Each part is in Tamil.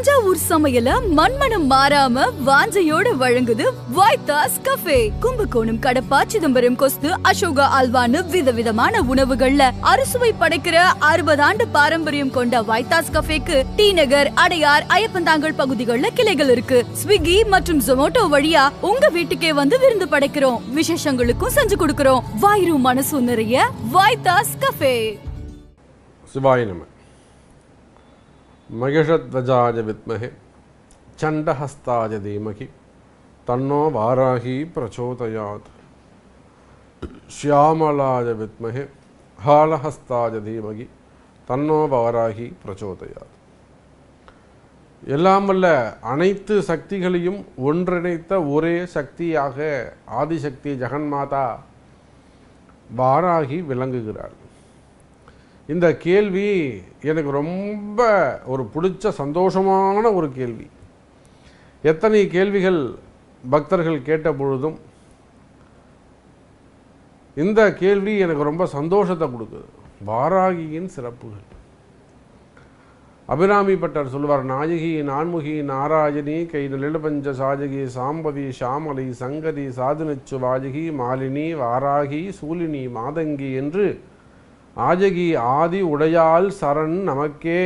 தஞ்சாவூர் சமையல மண்மனம் மாறாம வாஞ்சையோட வழங்குது வைத்தாஸ் கஃபே கும்பகோணம் கடப்பா சிதம்பரம் கொஸ்து அசோகா அல்வான்னு விதவிதமான உணவுகள்ல அறுசுவை படைக்கிற அறுபது ஆண்டு பாரம்பரியம் கொண்ட வைத்தாஸ் கஃபேக்கு டி நகர் அடையார் ஐயப்பந்தாங்கல் பகுதிகளில் கிளைகள் இருக்கு ஸ்விக்கி மற்றும் ஜொமோட்டோ வழியா உங்க வீட்டுக்கே வந்து விருந்து படைக்கிறோம் விசேஷங்களுக்கும் செஞ்சு கொடுக்கிறோம் வாயிரும் மனசும் நிறைய வைத்தாஸ் கஃபே சிவாய நம மகிஷத்வஜாய வித்மகே சண்டஹஸ்தாய தீமகி தன்னோ வாராகி பிரச்சோதயாத் ஷியாமலாய வித்மகே ஹாலஹஸ்தாய தீமகி தன்னோ வாராகி பிரச்சோதயாத் எல்லாம் வல்ல அனைத்து சக்திகளையும் ஒன்றிணைத்த ஒரே சக்தியாக ஆதிசக்தி ஜெகன்மாதா வாராகி விளங்குகிறாள் இந்த கேள்வி எனக்கு ரொம்ப ஒரு பிடிச்ச சந்தோஷமான ஒரு கேள்வி எத்தனை கேள்விகள் பக்தர்கள் கேட்ட பொழுதும் இந்த கேள்வி எனக்கு ரொம்ப சந்தோஷத்தை கொடுக்குது வாராகியின் சிறப்புகள் அபிராமி பட்டர் சொல்லுவார் நாயகி நான்முகி நாராயணி கை நிலபஞ்ச சாஜகி சாம்பவி ஷாமலை சங்கரி சாதுனச்சு வாஜகி மாலினி வாராகி சூலினி மாதங்கி என்று ஆஜகி ஆதி உடையாள் சரண் நமக்கே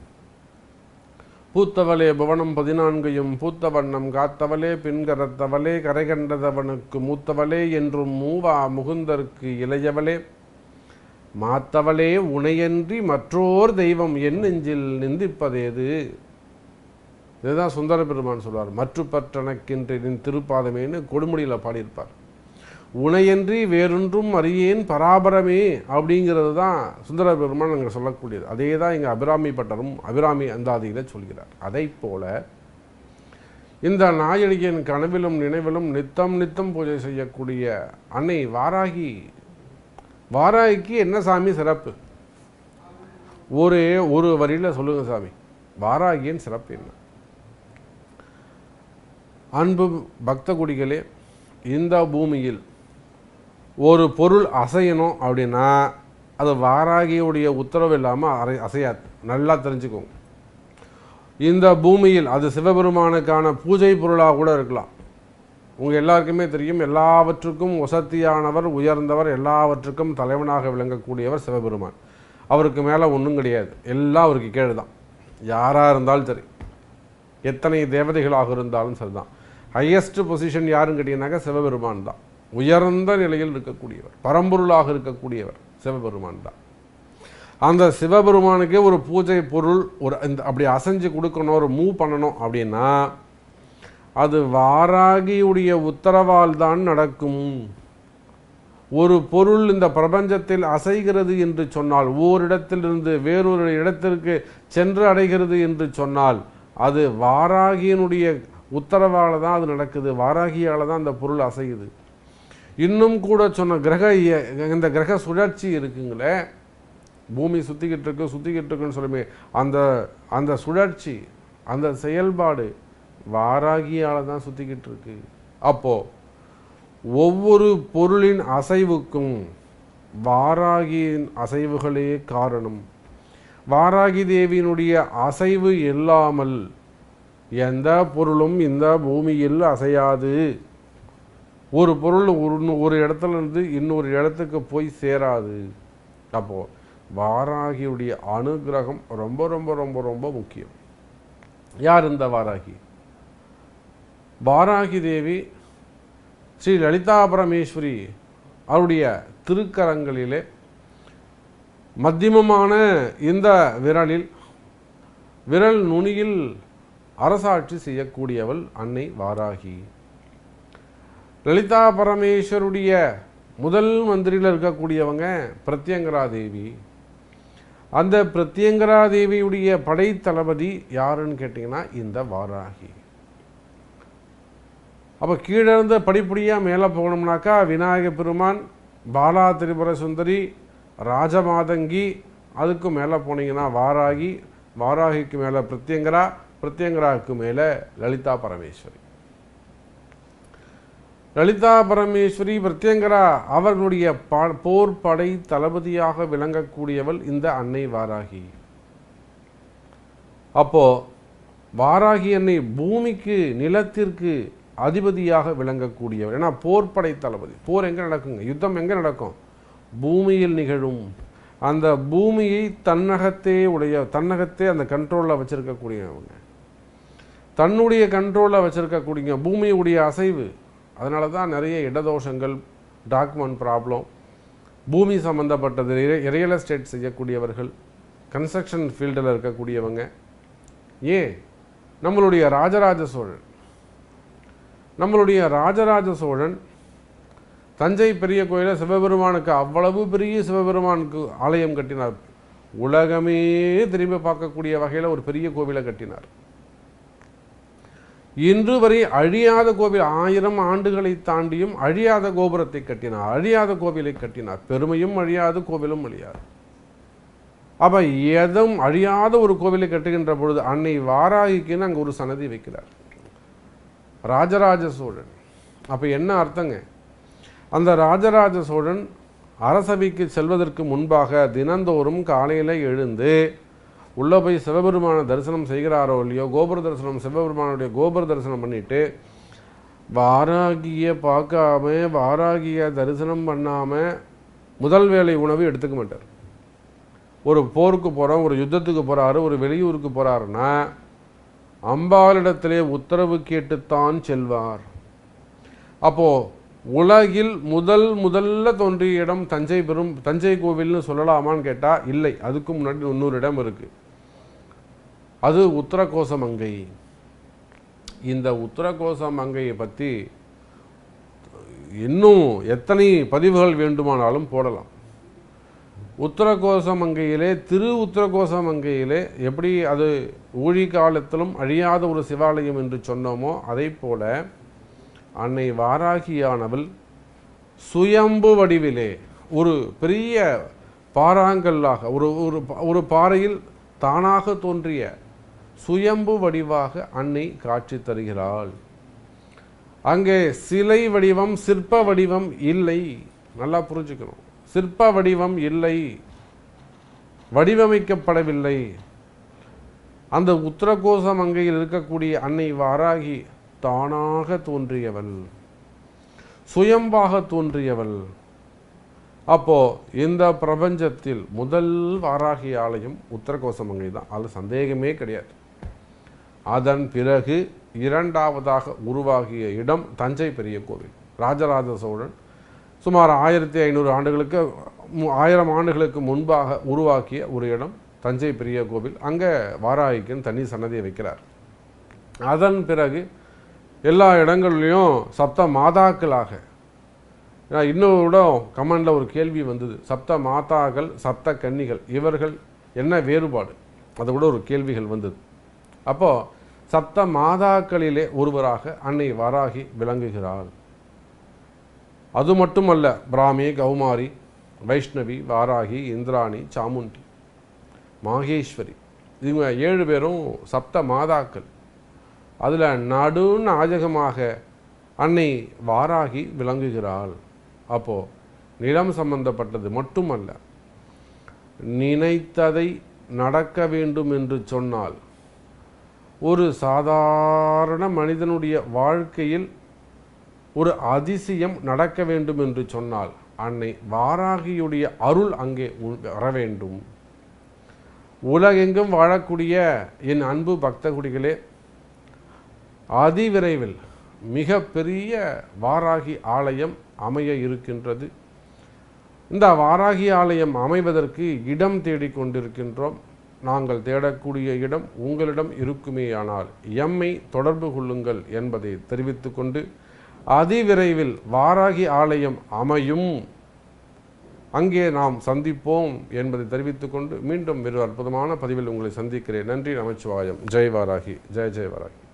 பூத்தவளே புவனம் பதினான்கையும் பூத்த வண்ணம் காத்தவளே பின்கரத்தவளே கரை கண்டதவனுக்கு மூத்தவளே என்றும் மூவா முகுந்தற்கு இளையவளே மாத்தவளே உனையன்றி மற்றோர் தெய்வம் என் நெஞ்சில் நிந்திப்பதேது இதுதான் சுந்தர பெருமான் சொல்வார் மற்று பற்றனக்கின்ற நின் திருப்பாதமேன்னு கொடுமுடியில் பாடியிருப்பார் உனையன்றி வேறொன்றும் அறியேன் பராபரமே அப்படிங்கிறது தான் சுந்தர பெருமான் அங்கே சொல்லக்கூடியது அதே தான் இங்கே அபிராமி பட்டரும் அபிராமி அந்தாதியில் சொல்கிறார் அதை போல இந்த நாயடியின் கனவிலும் நினைவிலும் நித்தம் நித்தம் பூஜை செய்யக்கூடிய அன்னை வாராகி வாராகிக்கு என்ன சாமி சிறப்பு ஒரே ஒரு வரியில் சொல்லுங்க சாமி வாராகியின் சிறப்பு என்ன அன்பு பக்த குடிகளே இந்த பூமியில் ஒரு பொருள் அசையணும் அப்படின்னா அது வாராகியுடைய உத்தரவு இல்லாமல் அரை அசையாது நல்லா தெரிஞ்சுக்கோங்க இந்த பூமியில் அது சிவபெருமானுக்கான பூஜை பொருளாக கூட இருக்கலாம் உங்கள் எல்லாருக்குமே தெரியும் எல்லாவற்றுக்கும் வசத்தியானவர் உயர்ந்தவர் எல்லாவற்றுக்கும் தலைவனாக விளங்கக்கூடியவர் சிவபெருமான் அவருக்கு மேலே ஒன்றும் கிடையாது எல்லாம் அவருக்கு கீழே தான் யாராக இருந்தாலும் சரி எத்தனை தேவதைகளாக இருந்தாலும் சரிதான் ஹையஸ்ட் பொசிஷன் யாருன்னு கேட்டீங்கன்னாக்கா சிவபெருமான் தான் உயர்ந்த நிலையில் இருக்கக்கூடியவர் பரம்பொருளாக இருக்கக்கூடியவர் சிவபெருமான் தான் அந்த சிவபெருமானுக்கே ஒரு பூஜை பொருள் ஒரு இந்த அப்படி அசைஞ்சு கொடுக்கணும் ஒரு மூவ் பண்ணணும் அப்படின்னா அது வாராகியுடைய உத்தரவால் தான் நடக்கும் ஒரு பொருள் இந்த பிரபஞ்சத்தில் அசைகிறது என்று சொன்னால் ஓரிடத்திலிருந்து வேறொரு இடத்திற்கு சென்று அடைகிறது என்று சொன்னால் அது வாராகியினுடைய உத்தரவால் தான் அது நடக்குது வாராகியால் தான் அந்த பொருள் அசையுது இன்னும் கூட சொன்ன கிரக இய- இந்த கிரக சுழற்சி இருக்குங்களே பூமி சுற்றிக்கிட்டு இருக்கு சுற்றிக்கிட்டு இருக்குன்னு சொல்லுமே அந்த அந்த சுழற்சி அந்த செயல்பாடு வாராகியால் தான் சுற்றிக்கிட்டு இருக்கு அப்போது ஒவ்வொரு பொருளின் அசைவுக்கும் வாராகியின் அசைவுகளே காரணம் வாராகி தேவியினுடைய அசைவு இல்லாமல் எந்த பொருளும் இந்த பூமியில் அசையாது ஒரு பொருள் ஒரு ஒரு இடத்துல இருந்து இன்னொரு இடத்துக்கு போய் சேராது அப்போ வாராகியுடைய அனுகிரகம் ரொம்ப ரொம்ப ரொம்ப ரொம்ப முக்கியம் யார் இந்த வாராகி வாராகி தேவி ஸ்ரீ லலிதா பரமேஸ்வரி அவருடைய திருக்கரங்களிலே மத்தியமமான இந்த விரலில் விரல் நுனியில் அரசாட்சி செய்யக்கூடியவள் அன்னை வாராகி லலிதா பரமேஸ்வருடைய முதல் மந்திரியில் இருக்கக்கூடியவங்க பிரத்யங்கரா தேவி அந்த பிரத்யங்கரா தேவியுடைய படைத்தளபதி யாருன்னு கேட்டிங்கன்னா இந்த வாராகி அப்போ கீழே இருந்து படிப்படியாக மேலே போகணும்னாக்கா விநாயக பெருமான் பாலா திரிபுர சுந்தரி ராஜமாதங்கி அதுக்கு மேலே போனீங்கன்னா வாராகி வாராகிக்கு மேலே பிரத்யங்கரா பிரத்யங்கராவுக்கு மேலே லலிதா பரமேஸ்வரி லலிதா பரமேஸ்வரி பிரத்யங்கரா அவர்களுடைய ப- போர் படை தளபதியாக விளங்கக்கூடியவள் இந்த அன்னை வாராகி அப்போ வாராகி அன்னை பூமிக்கு நிலத்திற்கு அதிபதியாக விளங்கக்கூடியவர் ஏன்னா போர் படை தளபதி போர் எங்கே நடக்குங்க யுத்தம் எங்கே நடக்கும் பூமியில் நிகழும் அந்த பூமியை தன்னகத்தே உடைய தன்னகத்தே அந்த கண்ட்ரோலில் வச்சிருக்கக்கூடியவங்க தன்னுடைய கண்ட்ரோலில் வச்சிருக்கக்கூடிய பூமியுடைய அசைவு அதனால தான் நிறைய இடதோஷங்கள் டாக்குமெண்ட் ப்ராப்ளம் பூமி சம்மந்தப்பட்டது ரியல் எஸ்டேட் செய்யக்கூடியவர்கள் கன்ஸ்ட்ரக்ஷன் ஃபீல்டில் இருக்கக்கூடியவங்க ஏன் நம்மளுடைய ராஜராஜ சோழன் நம்மளுடைய ராஜராஜ சோழன் தஞ்சை பெரிய கோயிலை சிவபெருமானுக்கு அவ்வளவு பெரிய சிவபெருமானுக்கு ஆலயம் கட்டினார் உலகமே திரும்பி பார்க்கக்கூடிய வகையில் ஒரு பெரிய கோவிலை கட்டினார் இன்று வரை அழியாத கோவில் ஆயிரம் ஆண்டுகளை தாண்டியும் அழியாத கோபுரத்தை கட்டினார் அழியாத கோவிலை கட்டினார் பெருமையும் அழியாது கோவிலும் அழியாது அப்ப எதும் அழியாத ஒரு கோவிலை கட்டுகின்ற பொழுது அன்னை வாராகிக்குன்னு அங்க ஒரு சன்னதி வைக்கிறார் ராஜராஜ சோழன் அப்ப என்ன அர்த்தங்க அந்த ராஜராஜ சோழன் அரசவைக்கு செல்வதற்கு முன்பாக தினந்தோறும் காலையில் எழுந்து உள்ளே போய் சிவபெருமான தரிசனம் செய்கிறாரோ இல்லையோ கோபுர தரிசனம் சிவபெருமானுடைய கோபுர தரிசனம் பண்ணிட்டு வாராகிய பார்க்காம வாராகிய தரிசனம் பண்ணாம முதல் வேளை உணவு எடுத்துக்க மாட்டார் ஒரு போருக்கு போகிறோம் ஒரு யுத்தத்துக்கு போகிறாரு ஒரு வெளியூருக்கு போகிறாருன்னா அம்பாளிடத்திலே உத்தரவு கேட்டுத்தான் செல்வார் அப்போ உலகில் முதல் முதல்ல தோன்றிய இடம் தஞ்சை பெரும் தஞ்சை கோவில்னு சொல்லலாமான்னு கேட்டால் இல்லை அதுக்கு முன்னாடி இன்னொரு இடம் இருக்கு அது உத்தரகோச மங்கை இந்த உத்தரகோச மங்கையை பற்றி இன்னும் எத்தனை பதிவுகள் வேண்டுமானாலும் போடலாம் உத்தரகோச மங்கையிலே திரு உத்தரகோச மங்கையிலே எப்படி அது ஊழி காலத்திலும் அழியாத ஒரு சிவாலயம் என்று சொன்னோமோ அதை போல அன்னை வாராகியானவள் சுயம்பு வடிவிலே ஒரு பெரிய பாறாங்கல்லாக ஒரு ஒரு பா- ஒரு பாறையில் தானாக தோன்றிய சுயம்பு வடிவாக அன்னை காட்சி தருகிறாள் அங்கே சிலை வடிவம் சிற்ப வடிவம் இல்லை நல்லா புரிஞ்சுக்கணும் சிற்ப வடிவம் இல்லை வடிவமைக்கப்படவில்லை அந்த உத்தரகோச மங்கையில் இருக்கக்கூடிய அன்னை வாராகி தானாக தோன்றியவள் சுயம்பாக தோன்றியவள் அப்போ இந்த பிரபஞ்சத்தில் முதல் வாராகி ஆலயம் உத்தரகோச மங்கை தான் அது சந்தேகமே கிடையாது அதன் பிறகு இரண்டாவதாக உருவாகிய இடம் தஞ்சை பெரிய கோவில் ராஜராஜ சோழன் சுமார் ஆயிரத்தி ஐநூறு ஆண்டுகளுக்கு மு- ஆயிரம் ஆண்டுகளுக்கு முன்பாக உருவாக்கிய ஒரு இடம் தஞ்சை பெரிய கோவில் அங்கே வாராகிக்குன்னு தனி சன்னதியை வைக்கிறார் அதன் பிறகு எல்லா இடங்கள்லையும் சப்த மாதாக்களாக ஏன்னா இன்னொரு இடம் கமெண்டில் ஒரு கேள்வி வந்தது சப்த மாதாக்கள் சப்த கன்னிகள் இவர்கள் என்ன வேறுபாடு அது கூட ஒரு கேள்விகள் வந்தது அப்போ சப்த மாதாக்களிலே ஒருவராக அன்னை வாராகி விளங்குகிறாள் அது மட்டுமல்ல பிராமி கௌமாரி வைஷ்ணவி வாராகி இந்திராணி சாமுண்டி மாகேஸ்வரி இவங்க ஏழு பேரும் சப்த மாதாக்கள் அதில் நடு நாயகமாக அன்னை வாராகி விளங்குகிறாள் அப்போ நிலம் சம்பந்தப்பட்டது மட்டுமல்ல நினைத்ததை நடக்க வேண்டும் என்று சொன்னால் ஒரு சாதாரண மனிதனுடைய வாழ்க்கையில் ஒரு அதிசயம் நடக்க வேண்டும் என்று சொன்னால் அன்னை வாராகியுடைய அருள் அங்கே உ- வர வேண்டும் உலகெங்கும் வாழக்கூடிய என் அன்பு பக்தகுடிகளே அதிவிரைவில் மிக பெரிய வாராகி ஆலயம் அமைய இருக்கின்றது இந்த வாராகி ஆலயம் அமைவதற்கு இடம் தேடிக் கொண்டிருக்கின்றோம் நாங்கள் தேடக்கூடிய இடம் உங்களிடம் இருக்குமேயானால் எம்மை தொடர்பு கொள்ளுங்கள் என்பதை தெரிவித்துக்கொண்டு அதிவிரைவில் வாராகி ஆலயம் அமையும் அங்கே நாம் சந்திப்போம் என்பதை தெரிவித்துக்கொண்டு மீண்டும் வேறு அற்புதமான பதிவில் உங்களை சந்திக்கிறேன் நன்றி நமச்சிவாயம் ஜெய் வாராகி ஜெய் ஜெய் வாராகி